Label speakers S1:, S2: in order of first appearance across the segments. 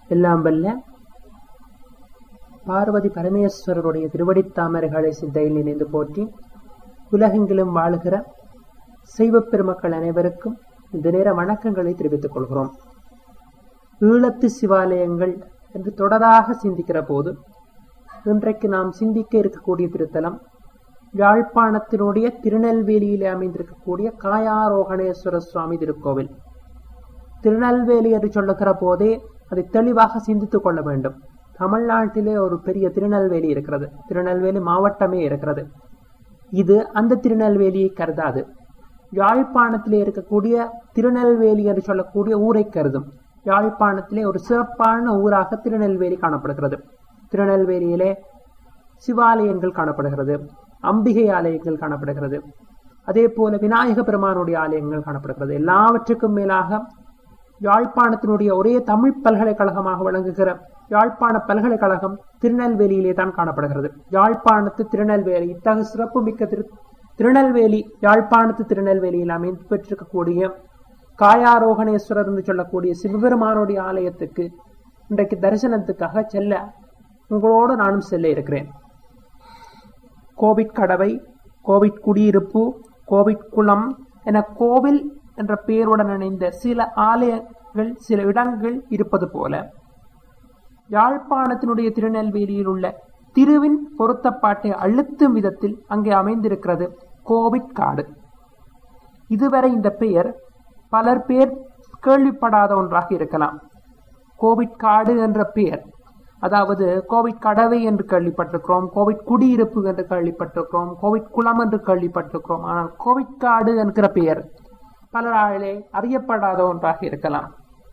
S1: எல்லாம் வல்ல பார்வதி பரமேஸ்வரருடைய திருவடித் தாமரைகளை சிந்தையில் நினைந்து போற்றி உலகெங்கிலும் வாழுகிற சைவப் பெருமக்கள் அனைவருக்கும் இந்த நேர வணக்கங்களை தெரிவித்துக் கொள்கிறோம் ஈழத்து சிவாலயங்கள் என்று தொடராக சிந்திக்கிற போது இன்றைக்கு நாம் சிந்திக்க இருக்கக்கூடிய திருத்தலம் யாழ்ப்பாணத்தினுடைய திருநெல்வேலியிலே அமைந்திருக்கக்கூடிய காயாரோகணேஸ்வர சுவாமி திருக்கோவில் திருநெல்வேலி என்று சொல்லுகிற போதே அதை தெளிவாக சிந்தித்துக் கொள்ள வேண்டும் தமிழ்நாட்டிலே ஒரு பெரிய திருநெல்வேலி இருக்கிறது திருநெல்வேலி மாவட்டமே இருக்கிறது இது அந்த திருநெல்வேலியை கருதாது யாழ்ப்பாணத்திலே இருக்கக்கூடிய திருநெல்வேலி என்று சொல்லக்கூடிய ஊரை கருதும் யாழ்ப்பாணத்திலே ஒரு சிறப்பான ஊராக திருநெல்வேலி காணப்படுகிறது திருநெல்வேலியிலே சிவாலயங்கள் காணப்படுகிறது அம்பிகை ஆலயங்கள் காணப்படுகிறது அதே போல விநாயக பெருமானுடைய ஆலயங்கள் காணப்படுகிறது எல்லாவற்றுக்கும் மேலாக யாழ்ப்பாணத்தினுடைய ஒரே தமிழ் பல்கலைக்கழகமாக விளங்குகிற யாழ்ப்பாண பல்கலைக்கழகம் திருநெல்வேலியிலே தான் காணப்படுகிறது யாழ்ப்பாணத்து திருநெல்வேலி இத்தகைய சிறப்பு மிக்க திரு திருநெல்வேலி யாழ்ப்பாணத்து திருநெல்வேலியில் அமைந்து பெற்றிருக்கக்கூடிய காயாரோகணேஸ்வரர் என்று சொல்லக்கூடிய சிவபெருமானுடைய ஆலயத்துக்கு இன்றைக்கு தரிசனத்துக்காக செல்ல உங்களோடு நானும் செல்ல இருக்கிறேன் கோவிட் கடவை கோவிட் குடியிருப்பு கோவிட் குளம் என கோவில் என்ற பெயருடன் இணைந்த சில ஆலயங்கள் சில இடங்கள் இருப்பது போல யாழ்ப்பாணத்தினுடைய திருநெல்வேலியில் உள்ள திருவின் பொருத்தப்பாட்டை அழுத்தும் விதத்தில் அங்கே அமைந்திருக்கிறது கோவிட் காடு இதுவரை இந்த பெயர் பலர் பேர் கேள்விப்படாத ஒன்றாக இருக்கலாம் கோவிட் காடு என்ற பெயர் அதாவது கோவிட் கடவை என்று கேள்விப்பட்டிருக்கிறோம் கோவிட் குடியிருப்பு என்று கேள்விப்பட்டிருக்கிறோம் கோவிட் குளம் என்று கேள்விப்பட்டிருக்கிறோம் ஆனால் கோவிட் காடு என்கிற பெயர் பலராலே அறியப்படாத ஒன்றாக இருக்கலாம்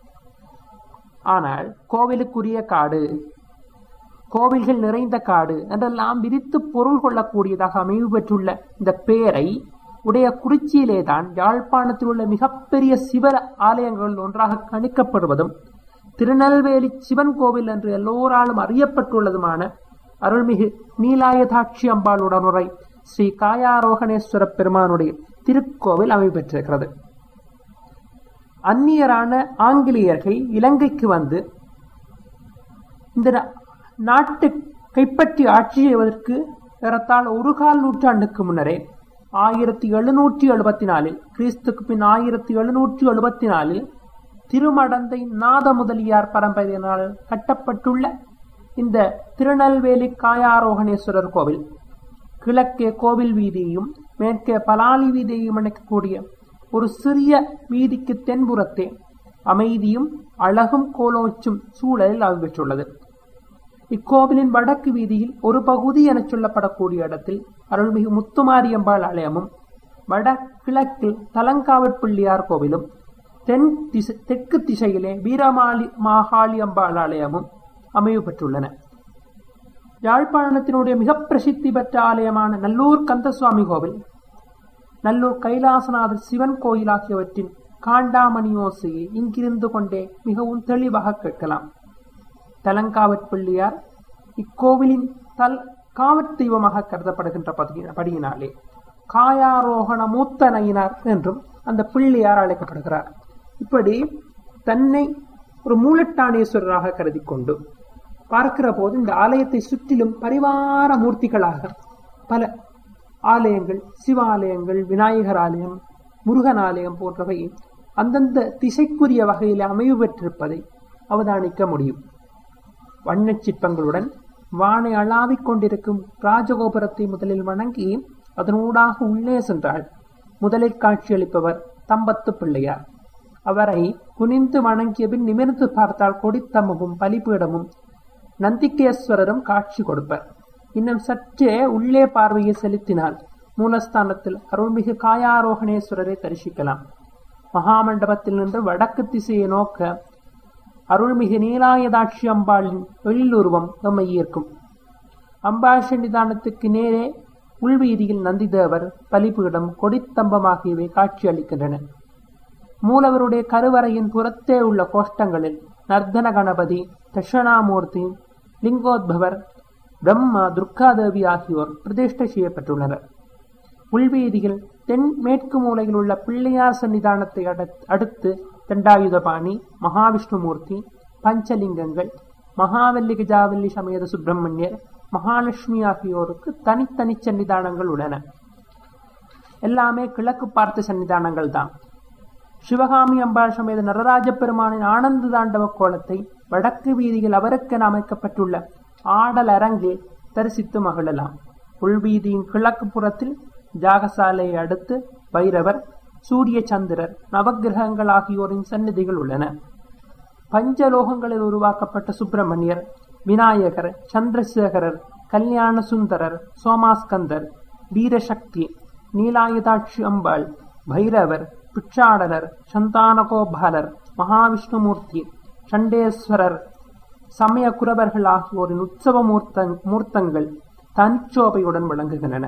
S1: ஆனால் கோவிலுக்குரிய காடு கோவில்கள் நிறைந்த காடு என்றெல்லாம் விரித்து பொருள் கொள்ளக்கூடியதாக அமைவு பெற்றுள்ள இந்த பெயரை உடைய குறிச்சியிலே தான் யாழ்ப்பாணத்தில் உள்ள மிகப்பெரிய சிவ ஆலயங்கள் ஒன்றாக கணிக்கப்படுவதும் திருநெல்வேலி சிவன் கோவில் என்று எல்லோராலும் அறியப்பட்டுள்ளதுமான அருள்மிகு நீலாயதாட்சி அம்பாளுடன் உரை ஸ்ரீ காயாரோகணேஸ்வர பெருமானுடைய திருக்கோவில் அமைப்பெற்றிருக்கிறது அந்நியரான ஆங்கிலேயர்கள் இலங்கைக்கு வந்து இந்த நாட்டு கைப்பற்றி ஆட்சி செய்வதற்கு ஏறத்தாழ் ஒரு கால் நூற்றாண்டுக்கு முன்னரே ஆயிரத்தி எழுநூற்றி எழுபத்தி நாலில் கிறிஸ்துக்கு பின் ஆயிரத்தி எழுநூற்றி எழுபத்தி நாலில் திருமடந்தை நாத முதலியார் பரம்பரையினால் கட்டப்பட்டுள்ள இந்த திருநெல்வேலி காயாரோகணேஸ்வரர் கோவில் கிழக்கே கோவில் வீதியையும் மேற்கே பலாலி வீதியையும் இணைக்கக்கூடிய ஒரு சிறிய வீதிக்கு தென்புறத்தே அமைதியும் அழகும் கோலோச்சும் சூழலில் அமைப்பெற்றுள்ளது இக்கோவிலின் வடக்கு வீதியில் ஒரு பகுதி என சொல்லப்படக்கூடிய இடத்தில் அருள்மிகு முத்துமாரியம்பாள் ஆலயமும் வடகிழக்கில் தலங்காவற்பிள்ளையார் கோவிலும் தென் திசை தெற்கு திசையிலே வீரமாலி மாகாளி அம்பாள் ஆலயமும் அமைவு பெற்றுள்ளன யாழ்ப்பாணத்தினுடைய மிக பிரசித்தி பெற்ற ஆலயமான நல்லூர் கந்தசுவாமி கோவில் நல்லூர் கைலாசநாதர் சிவன் கோயில் ஆகியவற்றின் காண்டாமணி ஓசையை இங்கிருந்து கொண்டே மிகவும் தெளிவாக கேட்கலாம் தலங்காவற்பிள்ளையார் இக்கோவிலின் தல் காவற் தெய்வமாக கருதப்படுகின்ற படியினாலே காயாரோகண மூத்தனையினார் என்றும் அந்த பிள்ளையார் அழைக்கப்படுகிறார் இப்படி தன்னை ஒரு மூலட்டானேஸ்வரராக கருதி கொண்டு பார்க்கிற போது இந்த ஆலயத்தை சுற்றிலும் பரிவார மூர்த்திகளாக பல ஆலயங்கள் சிவாலயங்கள் விநாயகர் ஆலயம் முருகன் ஆலயம் போன்றவை அந்தந்த திசைக்குரிய வகையில் அமைவு பெற்றிருப்பதை அவதானிக்க முடியும் வண்ணச் சிற்பங்களுடன் வானை அளாவிக் கொண்டிருக்கும் ராஜகோபுரத்தை முதலில் வணங்கி அதனூடாக உள்ளே சென்றாள் முதலில் காட்சியளிப்பவர் தம்பத்து பிள்ளையார் அவரை குனிந்து வணங்கிய பின் நிமிர்ந்து பார்த்தால் கொடித்தம்பமும் பலிபீடமும் நந்திகேஸ்வரரும் காட்சி கொடுப்பர் இன்னும் சற்றே உள்ளே பார்வையை செலுத்தினால் மூலஸ்தானத்தில் அருள்மிகு காயாரோகணேஸ்வரரை தரிசிக்கலாம் மகாமண்டபத்தில் நின்று வடக்கு திசையை நோக்க அருள்மிகு நீலாயதாட்சி அம்பாளின் எழிலுருவம் நம்மை ஈர்க்கும் அம்பாள் சன்னிதானத்துக்கு நேரே உள்வீதியில் நந்திதேவர் பலிபீடம் கொடித்தம்பம் ஆகியவை காட்சி அளிக்கின்றன மூலவருடைய கருவறையின் புறத்தே உள்ள கோஷ்டங்களில் நர்தன கணபதி தட்சணாமூர்த்தி லிங்கோத்பவர் பிரம்மா துர்காதேவி ஆகியோர் பிரதிஷ்டை செய்யப்பட்டுள்ளனர் உள்வீதியில் தென் மேற்கு மூலையில் உள்ள பிள்ளையார் சன்னிதானத்தை அடுத்து தண்டாயுதபாணி மகாவிஷ்ணுமூர்த்தி பஞ்சலிங்கங்கள் மகாவல்லி கஜாவல்லி சமேத சுப்பிரமணியர் மகாலட்சுமி ஆகியோருக்கு தனித்தனி சன்னிதானங்கள் உள்ளன எல்லாமே கிழக்கு பார்த்த சன்னிதானங்கள் தான் சிவகாமி அம்பாள் சமேத நடராஜ பெருமானின் ஆனந்த தாண்டவ கோலத்தை வடக்கு வீதியில் அவருக்கென அமைக்கப்பட்டுள்ள ஆடல் அரங்கில் தரிசித்து மகிழலாம் உள்வீதியின் கிழக்கு புறத்தில் ஜாகசாலையை அடுத்து பைரவர் சூரிய சந்திரர் நவகிரகங்கள் ஆகியோரின் சந்நிதிகள் உள்ளன பஞ்சலோகங்களில் உருவாக்கப்பட்ட சுப்பிரமணியர் விநாயகர் சந்திரசேகரர் கல்யாண சுந்தரர் சோமாஸ்கந்தர் வீரசக்தி நீலாயுதாட்சி அம்பாள் பைரவர் பிச்சாடனர் சந்தானகோபாலர் மகாவிஷ்ணுமூர்த்தி சண்டேஸ்வரர் சமய குரவர்கள் ஆகியோரின் உற்சவ மூர்த்த மூர்த்தங்கள் தனிச்சோபையுடன் விளங்குகின்றன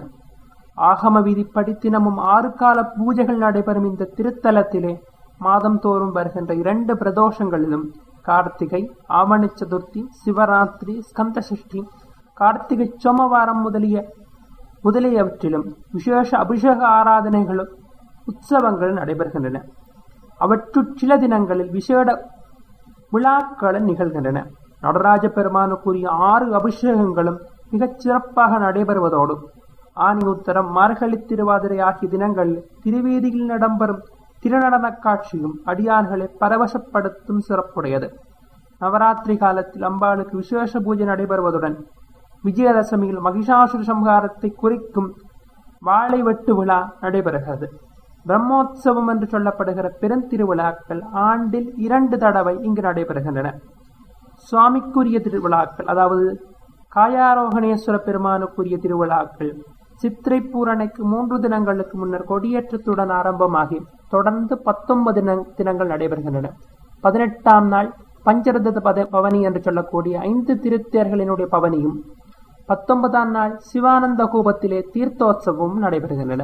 S1: ஆகம விதிப்படி தினமும் ஆறு கால பூஜைகள் நடைபெறும் இந்த திருத்தலத்திலே மாதம் தோறும் வருகின்ற இரண்டு பிரதோஷங்களிலும் கார்த்திகை ஆவணி சதுர்த்தி சிவராத்திரி ஸ்கந்த சஷ்டி கார்த்திகை சோமவாரம் முதலிய முதலியவற்றிலும் விசேஷ அபிஷேக ஆராதனைகளும் உற்சவங்கள் நடைபெறுகின்றன அவற்றுள் சில தினங்களில் விசேட விழாக்கள் நிகழ்கின்றன நடராஜ பெருமானுக்குரிய ஆறு அபிஷேகங்களும் மிகச் சிறப்பாக நடைபெறுவதோடு ஆனி உத்தரம் மார்கழி திருவாதிரை ஆகிய தினங்களில் திருவேதியில் இடம்பெறும் திருநடனக் காட்சியும் அடியார்களை பரவசப்படுத்தும் சிறப்புடையது நவராத்திரி காலத்தில் அம்பாளுக்கு விசேஷ பூஜை நடைபெறுவதுடன் விஜயதசமியில் மகிஷாசுர சம்ஹாரத்தை குறிக்கும் வாழை வெட்டு விழா நடைபெறுகிறது பிரம்மோற்சவம் என்று சொல்லப்படுகிற பெருந்திருவிழாக்கள் ஆண்டில் இரண்டு தடவை இங்கு நடைபெறுகின்றன சுவாமிக்குரிய திருவிழாக்கள் அதாவது காயாரோகணேஸ்வர பெருமானுக்குரிய திருவிழாக்கள் சித்திரை பூரணைக்கு மூன்று தினங்களுக்கு முன்னர் கொடியேற்றத்துடன் ஆரம்பமாகி தொடர்ந்து பத்தொன்பது தினங்கள் நடைபெறுகின்றன பதினெட்டாம் நாள் பஞ்சரத பத பவனி என்று சொல்லக்கூடிய ஐந்து திருத்தேர்களினுடைய பவனியும் பத்தொன்பதாம் நாள் சிவானந்த கூபத்திலே தீர்த்தோத்சவமும் நடைபெறுகின்றன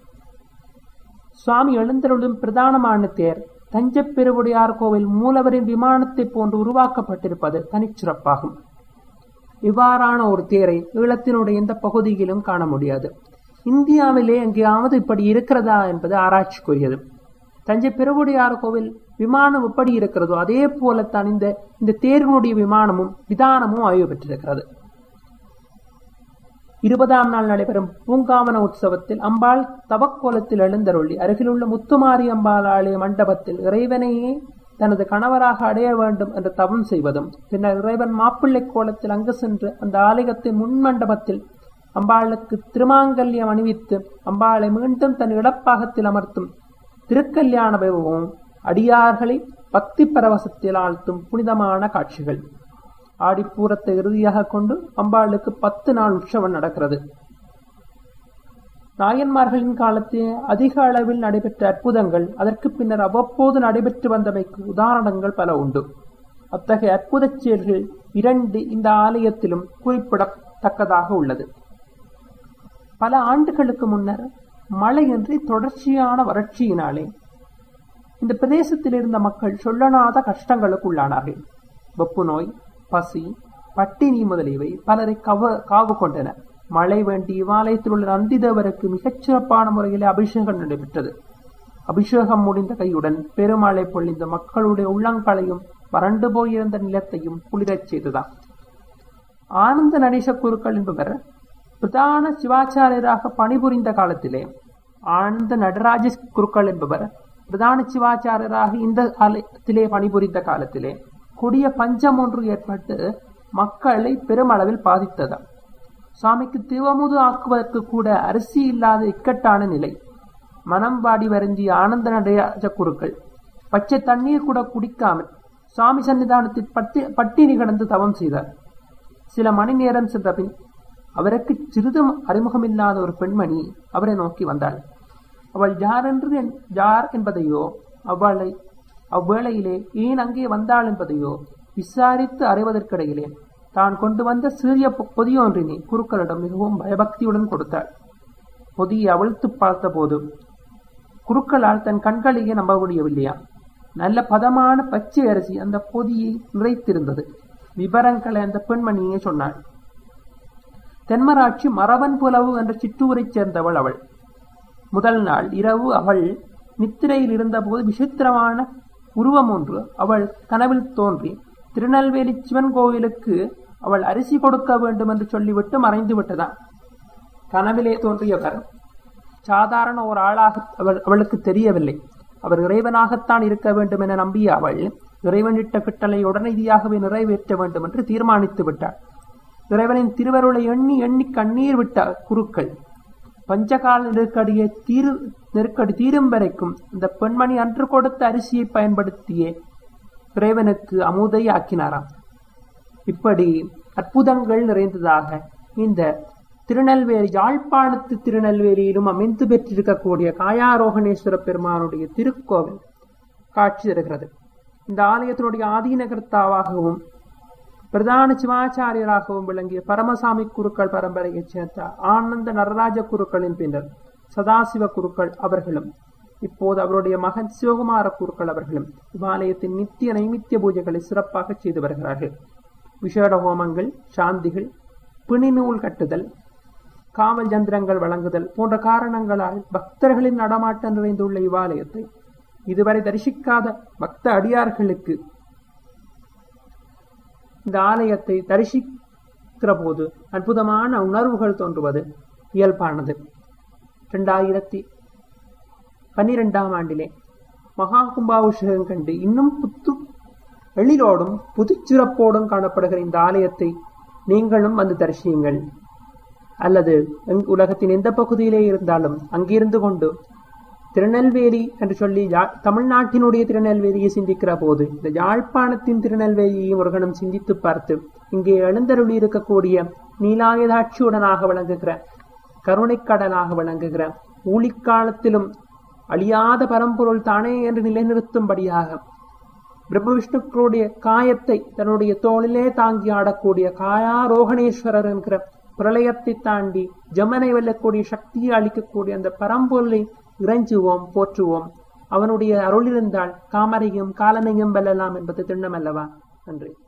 S1: சுவாமி எழுந்தருளும் பிரதானமான தேர் தஞ்சை பெருவுடையார் கோவில் மூலவரின் விமானத்தை போன்று உருவாக்கப்பட்டிருப்பது தனிச்சிறப்பாகும் இவ்வாறான ஒரு தேரை ஈழத்தினுடைய எந்த பகுதியிலும் காண முடியாது இந்தியாவிலே எங்கேயாவது இப்படி இருக்கிறதா என்பது ஆராய்ச்சிக்குரியது தஞ்சை பெருவுடையார் கோவில் விமானம் எப்படி இருக்கிறதோ அதே போலத்தான் இந்த இந்த தேர்வினுடைய விமானமும் விதானமும் ஆய்வு பெற்றிருக்கிறது இருபதாம் நாள் நடைபெறும் பூங்காவன உற்சவத்தில் அம்பாள் தவக்கோலத்தில் எழுந்தருளி அருகிலுள்ள முத்துமாரி அம்பாள் ஆலய மண்டபத்தில் இறைவனையே தனது கணவராக அடைய வேண்டும் என்று தவம் செய்வதும் பின்னர் இறைவன் மாப்பிள்ளை கோலத்தில் அங்கு சென்று அந்த ஆலயத்தின் முன் மண்டபத்தில் அம்பாளுக்கு திருமாங்கல்யம் அணிவித்து அம்பாளை மீண்டும் தன் இடப்பாகத்தில் அமர்த்தும் திருக்கல்யாண வைபவமும் அடியார்களை பக்தி பரவசத்தில் ஆழ்த்தும் புனிதமான காட்சிகள் ஆடிப்பூரத்தை இறுதியாக கொண்டு அம்பாளுக்கு பத்து நாள் உற்சவம் நடக்கிறது நாயன்மார்களின் காலத்தில் அதிக அளவில் நடைபெற்ற அற்புதங்கள் அதற்கு பின்னர் அவ்வப்போது நடைபெற்று வந்தமைக்கு உதாரணங்கள் பல உண்டு அத்தகைய அற்புத செயல்கள் இரண்டு இந்த ஆலயத்திலும் குறிப்பிடத்தக்கதாக உள்ளது பல ஆண்டுகளுக்கு முன்னர் மழையின்றி தொடர்ச்சியான வறட்சியினாலே இந்த பிரதேசத்தில் இருந்த மக்கள் சொல்லனாத கஷ்டங்களுக்கு உள்ளானார்கள் வெப்பு நோய் பசி பட்டினி முதலியவை பலரை கவ காவு கொண்டன மழை வேண்டி இவ்வாலயத்தில் உள்ள நந்திதேவருக்கு மிகச் சிறப்பான முறையில் அபிஷேகம் நடைபெற்றது அபிஷேகம் முடிந்த கையுடன் பெருமழை பொழிந்த மக்களுடைய உள்ளங்களையும் வறண்டு போயிருந்த நிலத்தையும் குளிரச் செய்ததாம் ஆனந்த நடேச குருக்கள் என்பவர் பிரதான சிவாச்சாரியராக பணிபுரிந்த காலத்திலே ஆனந்த நடராஜ குருக்கள் என்பவர் பிரதான சிவாச்சாரியராக இந்த ஆலயத்திலே பணிபுரிந்த காலத்திலே கொடிய பஞ்சம் ஒன்று ஏற்பட்டு மக்களை பெருமளவில் பாதித்ததாம் சுவாமிக்கு திருவமுது ஆக்குவதற்கு கூட அரிசி இல்லாத இக்கட்டான நிலை மனம் வாடி வருந்திய ஆனந்த நடராஜ குருக்கள் பச்சை தண்ணீர் கூட குடிக்காமல் சுவாமி சன்னிதானத்தில் பட்டி பட்டினி கடந்து தவம் செய்தார் சில மணி நேரம் சென்ற பின் அவருக்கு சிறிதும் அறிமுகமில்லாத ஒரு பெண்மணி அவரை நோக்கி வந்தாள் அவள் யார் என்று யார் என்பதையோ அவளை அவ்வேளையிலே ஏன் அங்கே வந்தாள் என்பதையோ விசாரித்து அறிவதற்கிடையிலே தான் கொண்டு வந்த சிறிய பொதியொன்றினை குருக்களிடம் மிகவும் பயபக்தியுடன் கொடுத்தாள் பொதியை அவிழ்த்து பார்த்தபோது குருக்களால் தன் கண்களையே நம்ப முடியவில்லையா நல்ல பதமான பச்சை அரிசி அந்த பொதியை நிறைத்திருந்தது விவரங்களை அந்த பெண்மணியே சொன்னாள் தென்மராட்சி மரவன் புலவு என்ற சிற்றூரைச் சேர்ந்தவள் அவள் முதல் நாள் இரவு அவள் நித்திரையில் இருந்தபோது விசித்திரமான உருவம் ஒன்று அவள் கனவில் தோன்றி திருநெல்வேலி சிவன் கோவிலுக்கு அவள் அரிசி கொடுக்க வேண்டும் என்று சொல்லிவிட்டு மறைந்து விட்டதாம் கனவிலே தோன்றியவர் சாதாரண ஒரு ஆளாக அவள் அவளுக்கு தெரியவில்லை அவர் இறைவனாகத்தான் இருக்க வேண்டும் என நம்பிய அவள் இறைவனிட்ட கிட்டலை உடனடியாகவே நிறைவேற்ற வேண்டும் என்று தீர்மானித்து விட்டாள் இறைவனின் திருவருளை எண்ணி எண்ணி கண்ணீர் விட்டார் குருக்கள் பஞ்சகால நெருக்கடியை தீரு நெருக்கடி தீரும் வரைக்கும் இந்த பெண்மணி அன்று கொடுத்த அரிசியை பயன்படுத்தியே இறைவனுக்கு அமுதை ஆக்கினாராம் இப்படி அற்புதங்கள் நிறைந்ததாக இந்த திருநெல்வேலி யாழ்ப்பாணத்து திருநெல்வேலியிலும் அமைந்து பெற்றிருக்கக்கூடிய காயாரோகணேஸ்வர பெருமானுடைய திருக்கோவில் காட்சி தருகிறது இந்த ஆலயத்தினுடைய ஆதீனகர்த்தாவாகவும் பிரதான சிவாச்சாரியராகவும் விளங்கிய பரமசாமி குருக்கள் பரம்பரையைச் சேர்ந்த ஆனந்த நடராஜ குருக்களின் பின்னர் சதாசிவ குருக்கள் அவர்களும் இப்போது அவருடைய மகன் சிவகுமார குருக்கள் அவர்களும் இவ்வாலயத்தின் நித்திய நைமித்திய பூஜைகளை சிறப்பாக செய்து வருகிறார்கள் விஷேட ஹோமங்கள் சாந்திகள் பிணிநூல் கட்டுதல் காவல் ஜந்திரங்கள் வழங்குதல் போன்ற காரணங்களால் பக்தர்களின் நடமாட்டம் நிறைந்துள்ள இவ்வாலயத்தை இதுவரை தரிசிக்காத பக்த அடியார்களுக்கு இந்த ஆலயத்தை தரிசிக்கிற போது அற்புதமான உணர்வுகள் தோன்றுவது இயல்பானது இரண்டாயிரத்தி பன்னிரெண்டாம் ஆண்டிலே மகா கும்பாபிஷேகம் கண்டு இன்னும் புத்து எழிலோடும் புதுச்சிறப்போடும் காணப்படுகிற இந்த ஆலயத்தை நீங்களும் வந்து தரிசியுங்கள் அல்லது உலகத்தின் எந்த பகுதியிலே இருந்தாலும் அங்கிருந்து கொண்டு திருநெல்வேலி என்று சொல்லி தமிழ்நாட்டினுடைய திருநெல்வேலியை சிந்திக்கிற போது இந்த யாழ்ப்பாணத்தின் திருநெல்வேலியை முருகனும் சிந்தித்து பார்த்து இங்கே எழுந்தருளி இருக்கக்கூடிய நீலாயுதாட்சியுடனாக விளங்குகிற கருணைக்கடலாக விளங்குகிற ஊழிக்காலத்திலும் அழியாத பரம்பொருள் தானே என்று நிலைநிறுத்தும்படியாக பிரம்ம விஷ்ணுக்களுடைய காயத்தை தன்னுடைய தோளிலே தாங்கி ஆடக்கூடிய காயாரோகணேஸ்வரர் என்கிற பிரளயத்தை தாண்டி ஜமனை வெல்லக்கூடிய சக்தியை அளிக்கக்கூடிய அந்த பரம்பொருளை இறைஞ்சுவோம் போற்றுவோம் அவனுடைய அருள் இருந்தால் காமரையும் காலனையும் வெல்லலாம் என்பது திண்ணம் அல்லவா நன்றி